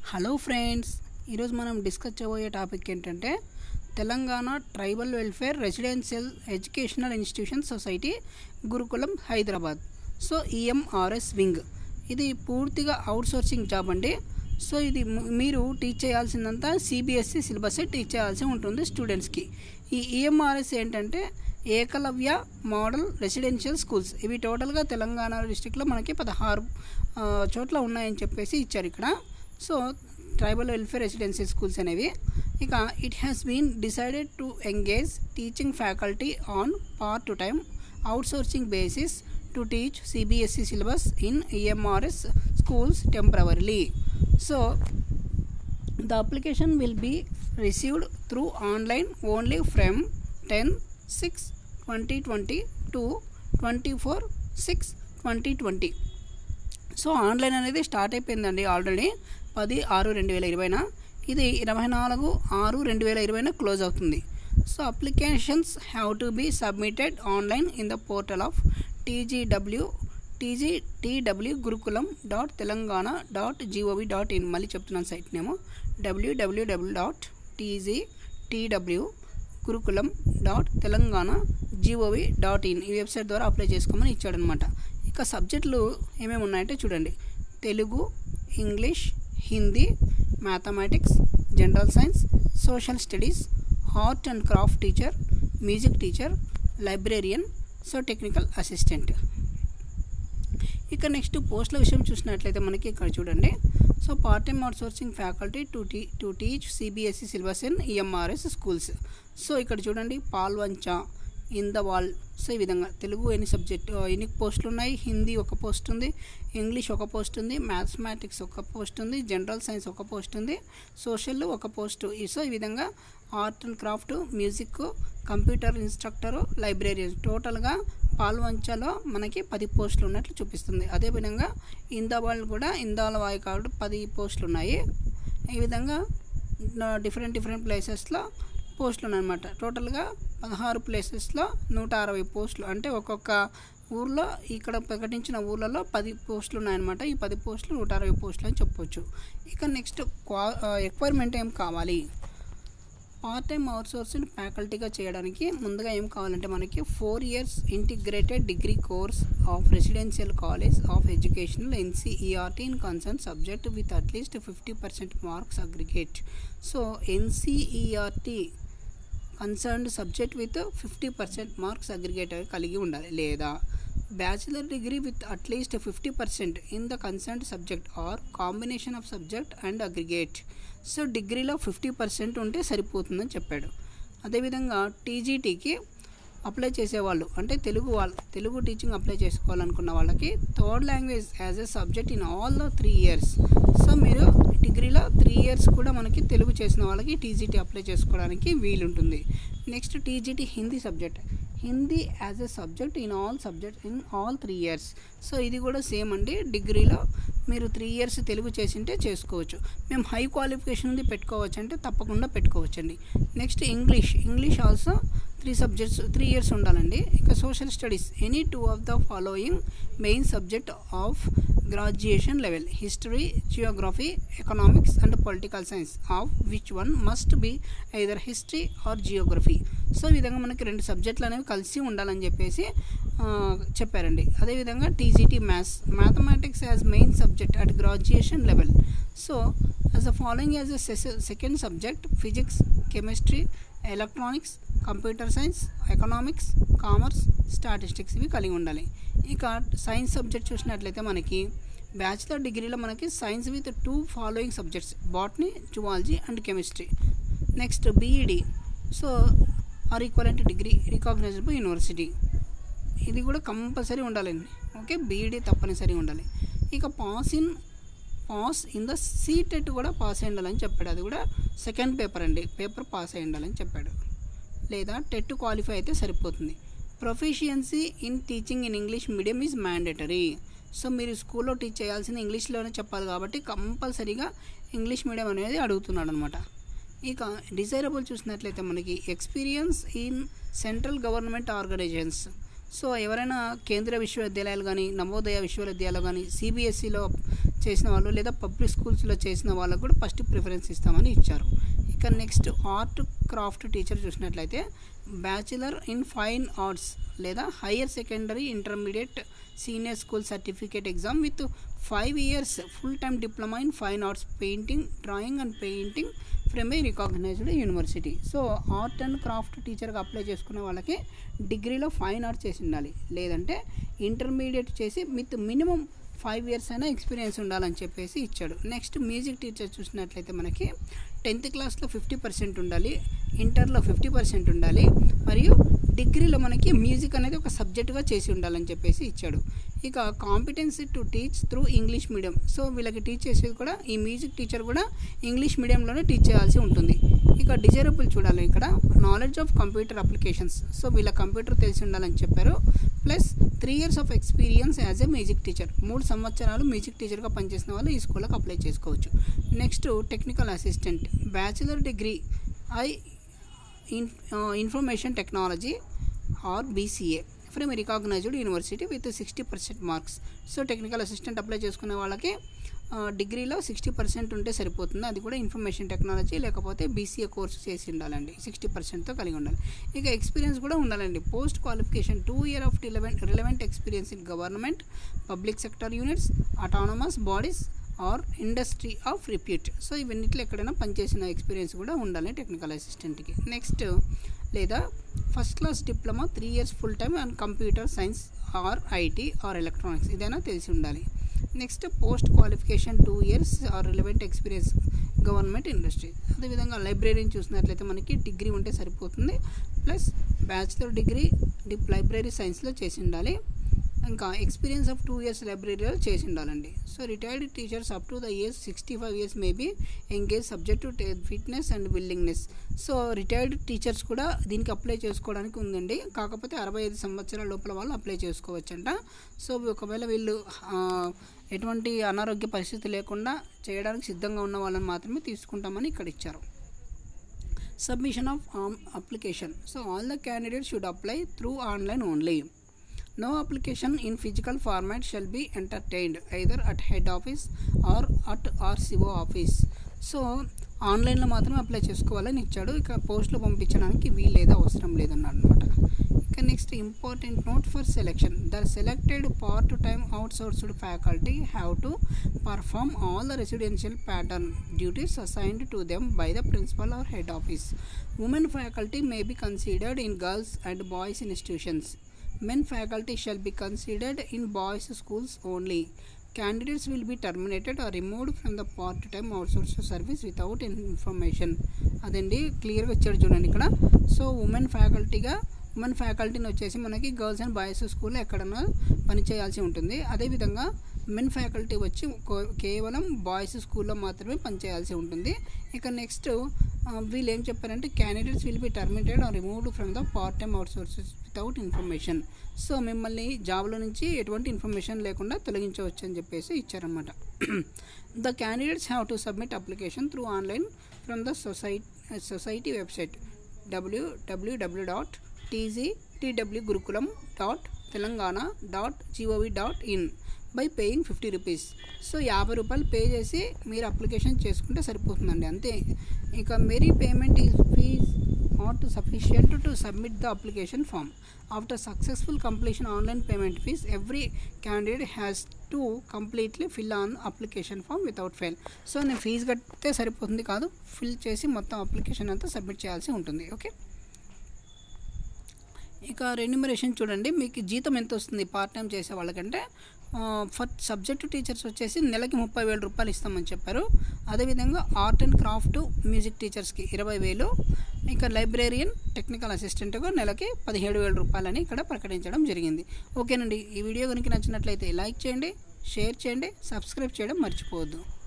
Hello friends ఈరోజు మనం discuss చేయబోయే టాపిక్ ఏంటంటే Telangana tribal welfare residential educational institution society Gurukulam Hyderabad so EMRS wing ఇది పూర్తిగా అవుట్ సోర్సింగ్ జాబ్ అండి సో ఇది ము- మీరు టీచ్ చేయాల్సిందంతా సిబిఎస్ఈ సిలబస్ టీచ్ చేయాల్సి ఉంటుంది స్టూడెంట్స్కి ఈ ఈఎంఆర్ఎస్ ఏంటంటే ఏకలవ్య మోడల్ రెసిడెన్షియల్ స్కూల్స్ ఇవి టోటల్గా తెలంగాణ డిస్టిక్లో మనకి పదహారు ఆ, చోట్ల ఉన్నాయని చెప్పేసి ఇచ్చారు ఇక్కడ so tribal welfare residential schools అనేవి ఇక it has been decided to engage teaching faculty on part to time outsourcing basis to teach CBSE syllabus in EMRS schools temporarily so The application will be received through online only from 10 6 2020 to 24 6 2020 so online అనేది start అయిపోయిందండి already పది ఆరు రెండు వేల ఇరవైన ఇది ఇరవై నాలుగు ఆరు రెండు వేల ఇరవైన క్లోజ్ అవుతుంది so applications have to be submitted online in the portal of TGW TG TW Gurukulam dot Telangana dot GOV dot in మళ్ళీ చెప్తున్నాను site name W W W dot TG TW Gurukulam dot Telangana GOV dot in ఈ వెబ్సైట్ ద్వారా apply చేసుకోమని ఇచ్చాడనమాట ఇక సబ్జెక్టులు ఏమేమి ఉన్నాయంటే చూడండి Telugu English Hindi mathematics general science social studies art and craft teacher music teacher librarian so technical assistant ఇక నెక్స్ట్ పోస్టుల విషయం చూసినట్లయితే మనకి ఇక్కడ చూడండి so part time outsourcing faculty to T to teach CBSE syllabus in EMRS schools so ఇక్కడ చూడండి Palvancha in the wall so ఈ విధంగా తెలుగు ఎన్ని సబ్జెక్ట్ ఎన్ని పోస్టులు ఉన్నాయి హిందీ ఒక పోస్ట్ ఉంది ఇంగ్లీష్ ఒక పోస్ట్ ఉంది మ్యాథమెటిక్స్ ఒక పోస్ట్ ఉంది జనరల్ సైన్స్ ఒక పోస్ట్ ఉంది సోషల్ ఒక పోస్ట్ సో ఈ విధంగా art and craft music computer instructor librarian టోటల్గా పాల్వంచలో మనకి పది పోస్టులు ఉన్నట్లు చూపిస్తుంది అదేవిధంగా ఇందాబాల్ కూడా ఇందాల వాయి కాబట్టి పది పోస్టులు ఉన్నాయి ఈ విధంగా డిఫరెంట్ డిఫరెంట్ ప్లేసెస్లో పోస్టులు ఉన్నాయన్నమాట టోటల్గా పదహారు ప్లేసెస్లో నూట అరవై పోస్టులు అంటే ఒక్కొక్క ఊర్లో ఇక్కడ ప్రకటించిన ఊర్లలో పది పోస్టులు ఉన్నాయన్నమాట ఈ పది పోస్టులు నూట అరవై పోస్టులు అని చెప్పొచ్చు ఇక నెక్స్ట్ క్వా ఎక్వైర్మెంట్ ఏం కావాలి పార్ట్ టైం అవుట్సోర్సింగ్ ఫ్యాకల్టీగా చేయడానికి ముందుగా ఏం కావాలంటే మనకి four years integrated degree course of residential college of educational NCERT in concern subject with at least fifty percent marks aggregate so NCERT concerned subject with fifty percent marks aggregator కలిగి ఉండాలి లేదా bachelor degree with at least fifty percent in the concerned subject or combination of subject and aggregate so డిగ్రీలో fifty percent ఉంటే సరిపోతుందని చెప్పాడు అదేవిధంగా టీజీటీకి apply చేసేవాళ్ళు అంటే తెలుగు వాళ్ళు తెలుగు టీచింగ్ అప్లై చేసుకోవాలనుకున్న వాళ్ళకి third language as a subject in all the three years so మీరు డిగ్రీలో త్రీ ఇయర్స్ కూడా మనకి తెలుగు చేసిన వాళ్ళకి టీజీటీ అప్లై చేసుకోవడానికి వీలుంటుంది next TGT Hindi subject Hindi as a subject in all subject in all three years so ఇది కూడా సేమ్ అండి డిగ్రీలో మీరు త్రీ ఇయర్స్ తెలుగు చేసింటే చేసుకోవచ్చు మేము హై క్వాలిఫికేషన్ ఉంది పెట్టుకోవచ్చు అంటే తప్పకుండా పెట్టుకోవచ్చండి next English English also three subjects three years ఉండాలండి ఇక social studies any two of the following main subject of graduation level history geography economics and political science of which one must be either history or geography so ఈ విధంగా మనకి రెండు సబ్జెక్టులు అనేవి కలిసి ఉండాలని చెప్పేసి ఆ, చెప్పారండి అదేవిధంగా TGT maths mathematics as main subject at graduation level so as the following as a second subject physics chemistry electronics computer science economics commerce statistics ఇవి కలిగి ఉండాలి ఇక సైన్స్ సబ్జెక్ట్ చూసినట్లయితే మనకి బ్యాచిలర్ డిగ్రీలో మనకి science with two following subjects botany zoology and chemistry next BEd so or equivalent degree recognizable university ఇది కూడా కంపల్సరీ ఉండాలండి ఓకే బీఈడి తప్పనిసరి ఉండాలి ఇక pass in pass in the CTET కూడా పాస్ అయి ఉండాలని చెప్పాడు అది కూడా సెకండ్ పేపర్ అండి పేపర్ పాస్ అయి ఉండాలని చెప్పాడు లేదా టెట్ క్వాలిఫై అయితే సరిపోతుంది proficiency in teaching in English medium is mandatory so మీరు స్కూల్లో టీచ్ చేయాల్సిన ఇంగ్లీష్లోనే చెప్పాలి కాబట్టి కంపల్సరీగా ఇంగ్లీష్ మీడియం అనేది అడుగుతున్నాడు అనమాట ఇక డిజైరబుల్ చూసినట్లయితే మనకి experience in central government organisations so ఎవరైనా కేంద్రీయ విశ్వవిద్యాలయాలు కానీ నవోదయ విశ్వవిద్యాలయాలు కానీ సిబిఎస్ఈలో చేసిన వాళ్ళు లేదా పబ్లిక్ స్కూల్స్లో చేసిన వాళ్ళకు కూడా ఫస్ట్ ప్రిఫరెన్స్ ఇస్తామని ఇచ్చారు ఇక నెక్స్ట్ ఆర్ట్ క్రాఫ్ట్ టీచర్ చూసినట్లయితే బ్యాచిలర్ ఇన్ ఫైన్ ఆర్ట్స్ లేదా higher secondary intermediate senior school certificate exam with five years full time diploma in fine arts painting drawing and painting from a recognized university so art and craft టీచర్గా apply చేసుకునే వాళ్ళకి డిగ్రీలో fine arts చేసి ఉండాలి లేదంటే intermediate చేసి with minimum five years అయినా experience ఉండాలని చెప్పేసి ఇచ్చాడు నెక్స్ట్ మ్యూజిక్ టీచర్ చూసినట్లయితే మనకి టెన్త్ క్లాస్లో ఫిఫ్టీ పర్సెంట్ ఉండాలి ఇంటర్లో ఫిఫ్టీ పర్సెంట్ ఉండాలి మరియు డిగ్రీలో మనకి మ్యూజిక్ అనేది ఒక సబ్జెక్టుగా చేసి ఉండాలని చెప్పేసి ఇచ్చాడు ఇక competency to teach through English medium so వీళ్ళకి టీచ్ చేసేది కూడా ఈ మ్యూజిక్ టీచర్ కూడా ఇంగ్లీష్ మీడియంలోనే టీచ్ చేయాల్సి ఉంటుంది ఇక డిజైరబుల్ చూడాలి ఇక్కడ knowledge of computer applications so వీళ్ళ కంప్యూటర్ తెలిసి ఉండాలని చెప్పారు plus three years of experience as a music teacher మూడు సంవత్సరాలు మ్యూజిక్ టీచర్గా పనిచేసిన వాళ్ళు ఈ స్కూల్కి అప్లై చేసుకోవచ్చు next technical assistant bachelor degree I in information technology or BCA from recognized university with sixty percent marks so technical assistant apply చేసుకునే వాళ్ళకి డిగ్రీలో సిక్స్టీ పర్సెంట్ ఉంటే సరిపోతుంది అది కూడా ఇన్ఫర్మేషన్ టెక్నాలజీ లేకపోతే బీసీఏ కోర్సు చేసి ఉండాలండి సిక్స్టీ పర్సెంట్తో కలిగి ఉండాలి ఇక ఎక్స్పీరియన్స్ కూడా ఉండాలండి post qualification two year of relevant relevant experience in government public sector units autonomous bodies or industry of repute so ఇవన్నిట్లో ఎక్కడైనా పనిచేసిన ఎక్స్పీరియన్స్ కూడా ఉండాలి టెక్నికల్ అసిస్టెంట్కి నెక్స్ట్ లేదా first class diploma three years full time and computer science or IT or electronics ఇదైనా తెలిసి ఉండాలి next post qualification two years or relevant experience government industry అదేవిధంగా లైబ్రరీని చూసినట్లయితే మనకి డిగ్రీ ఉంటే సరిపోతుంది plus bachelor degree dip library సైన్స్లో చేసి ఉండాలి ఇంకా ఎక్స్పీరియన్స్ ఆఫ్ టూ ఇయర్స్ లైబ్రరీలో చేసి ఉండాలండి so retired teachers up to the years sixty five years maybe engage subject to fitness and willingness so retired teachers కూడా దీనికి అప్లై చేసుకోవడానికి ఉందండి కాకపోతే అరవై ఐదు సంవత్సరాల లోపల వాళ్ళు అప్లై చేసుకోవచ్చంట సో ఒకవేళ వీళ్ళు ఎటువంటి అనారోగ్య పరిస్థితి లేకుండా చేయడానికి సిద్ధంగా ఉన్న వాళ్ళని మాత్రమే తీసుకుంటామని ఇక్కడ ఇచ్చారు submission of application so all the candidates should apply through online only No application in physical format shall be entertained either at head office or at RCO office. So ఆన్లైన్లో మాత్రమే అప్లై చేసుకోవాలని ఇచ్చాడు ఇక పోస్ట్లో పంపించడానికి వీల్లేదు అవసరం లేదన్నాడు అనమాట ఇక next important note for selection the selected part time outsourced faculty have to perform all the residential pattern duties assigned to them by the principal or head office women faculty may be considered in girls and boys institutions men faculty shall be considered in boys schools only candidates will be terminated or removed from the part-time outsourced service without information అదండి క్లియర్గా ఇచ్చాడు చూడండి ఇక్కడ so women ఫ్యాకల్టీగా women ఫ్యాకల్టీని వచ్చేసి మనకి girls and boys స్కూల్లో ఎక్కడన్నా పని చేయాల్సి ఉంటుంది అదేవిధంగా మెన్ ఫ్యాకల్టీ వచ్చి కేవలం బాయ్స్ స్కూల్లో మాత్రమే పనిచేయాల్సి ఉంటుంది ఇక నెక్స్ట్ వీళ్ళు ఏం చెప్పారంటే candidates will be terminated or removed from the part time outsources without information so మిమ్మల్ని జాబ్లో నుంచి ఎటువంటి ఇన్ఫర్మేషన్ లేకుండా తొలగించవచ్చు అని చెప్పేసి ఇచ్చారనమాట the candidates have to submit application through online from the society society website W W W dot TG TW Gurukulam dot Telangana dot GOV dot in by paying fifty rupees so యాభై రూపాయలు పే చేసి మీరు అప్లికేషన్ చేసుకుంటే సరిపోతుందండి అంతే ఇక mere payment is fee not sufficient to submit the application form after successful completion online payment fee every candidate has to completely fill on application form without fail so నేను fee కడితే సరిపోతుంది కాదు fill చేసి మొత్తం application అంతా submit చేయాల్సి ఉంటుంది okay ఇక రెన్యూమరేషన్ చూడండి మీకు జీతం ఎంత వస్తుంది పార్ట్ టైం చేసే వాళ్ళకంటే ఫర్ సబ్జెక్టు టీచర్స్ వచ్చేసి నెలకి ముప్పై వేల రూపాయలు ఇస్తామని చెప్పారు అదేవిధంగా ఆర్ట్ అండ్ క్రాఫ్ట్ మ్యూజిక్ టీచర్స్కి ఇరవై వేలు ఇక లైబ్రేరియన్ టెక్నికల్ అసిస్టెంట్గా నెలకి పదిహేడు వేల రూపాయలని ఇక్కడ ప్రకటించడం జరిగింది ఓకేనండి ఈ వీడియో కనుక నచ్చినట్లయితే లైక్ చేయండి షేర్ చేయండి సబ్స్క్రైబ్ చేయడం మర్చిపోవద్దు